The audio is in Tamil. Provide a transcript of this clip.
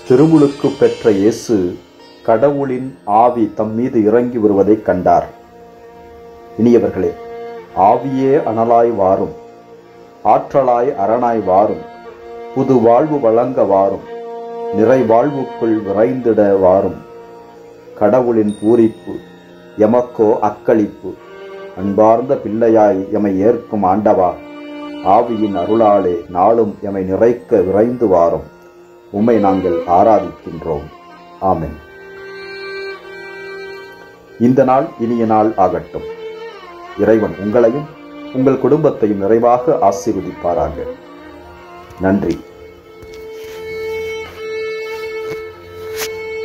திருமுழுக்கு பெற்ற இயேசு கடவுளின் ஆவி தம் மீது இறங்கி வருவதைக் கண்டார் இனியவர்களே ஆவியே அனலாய் வாரும் ஆற்றலாய் அரணாய் வாரும் புது வாழ்வு வழங்க வாரும் நிறை வாழ்வுக்குள் விரைந்திட வாரும் கடவுளின் பூரிப்பு எமக்கோ அக்களிப்பு அன்பார்ந்த பிள்ளையாய் எமை ஏற்கும் ஆண்டவா ஆவியின் அருளாலே நாளும் எமை நிறைக்க விரைந்து வாரும் உம்மை நாங்கள் ஆராதிக்கின்றோம் ஆமென் இந்த நாள் இனிய நாள் ஆகட்டும் இறைவன் உங்களையும் உங்கள் குடும்பத்தையும் நிறைவாக ஆசீர்வதிப்பாராக நன்றி